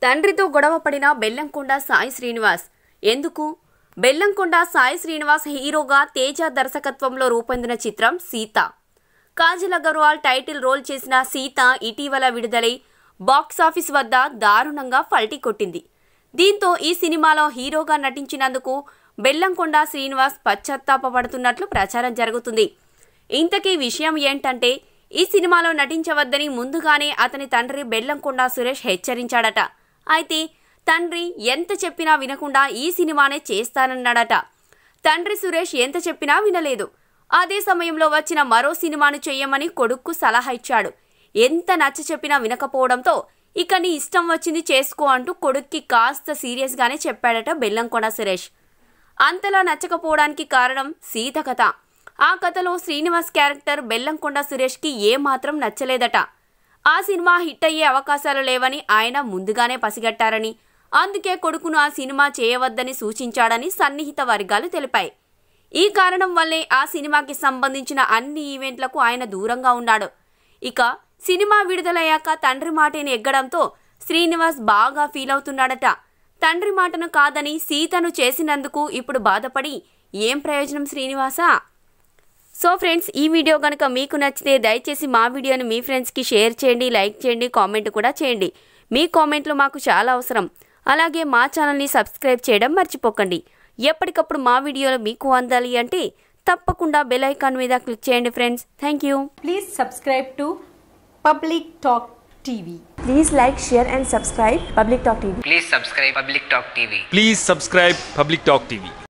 తండ్రితో గొడవ పడిన బెల్లంకొండ సాయి శ్రీనివాస్ ఎందుకు బెల్లంకొండ సాయి శ్రీనివాస్ హీరోగా తేజ దర్శకత్వంలో రూపొందిన చిత్రం సీత కాజల్ అగర్వాల్ టైటిల్ రోల్ చేసిన సీత ఇటీవల విడుదలై బాక్సాఫీస్ వద్ద దారుణంగా ఫల్టీ కొట్టింది దీంతో ఈ సినిమాలో హీరోగా నటించినందుకు బెల్లంకొండ శ్రీనివాస్ పశ్చాత్తాపపడుతున్నట్లు ప్రచారం జరుగుతుంది ఇంతకీ విషయం ఏంటంటే ఈ సినిమాలో నటించవద్దని ముందుగానే అతని తండ్రి బెల్లంకొండ సురేష్ హెచ్చరించాడట అయితే తండ్రి ఎంత చెప్పినా వినకుండా ఈ సినిమానే చేస్తానన్నాడట తండ్రి సురేష్ ఎంత చెప్పినా వినలేదు అదే సమయంలో వచ్చిన మరో సినిమాను చెయ్యమని కొడుక్కు సలహా ఇచ్చాడు ఎంత నచ్చ చెప్పినా వినకపోవడంతో ఇక నీ ఇష్టం వచ్చింది చేసుకో అంటూ కొడుక్కి కాస్త సీరియస్గానే చెప్పాడట బెల్లంకొండ సురేష్ అంతలా నచ్చకపోవడానికి కారణం సీత కథ ఆ కథలో శ్రీనివాస్ క్యారెక్టర్ బెల్లంకొండ సురేష్కి ఏమాత్రం నచ్చలేదట ఆ సినిమా హిట్ అయ్యే అవకాశాలు లేవని ఆయన ముందుగానే పసిగట్టారని అందుకే కొడుకును ఆ సినిమా చేయవద్దని సూచించాడని సన్నిహిత వర్గాలు తెలిపాయి ఈ కారణం వల్లే ఆ సినిమాకి సంబంధించిన అన్ని ఈవెంట్లకు ఆయన దూరంగా ఉన్నాడు ఇక సినిమా విడుదలయ్యాక తండ్రి మాటని ఎగ్గడంతో శ్రీనివాస్ బాగా ఫీల్ అవుతున్నాడట తండ్రి మాటను కాదని సీతను చేసినందుకు ఇప్పుడు బాధపడి ఏం ప్రయోజనం శ్రీనివాసా సో ఫ్రెండ్స్ ఈ వీడియో కనుక మీకు నచ్చితే దయచేసి మా వీడియోని మీ ఫ్రెండ్స్కి షేర్ చేయండి లైక్ చేయండి కామెంట్ కూడా చేయండి మీ కామెంట్లు మాకు చాలా అవసరం అలాగే మా ఛానల్ని సబ్స్క్రైబ్ చేయడం మర్చిపోకండి ఎప్పటికప్పుడు మా వీడియోలు మీకు అందాలి అంటే తప్పకుండా బెల్ ఐకాన్ మీద క్లిక్ చేయండి friends thank you Please subscribe to Public Talk TV. Please like, share and subscribe Public Talk TV. Please subscribe Public Talk TV. Please subscribe Public Talk TV.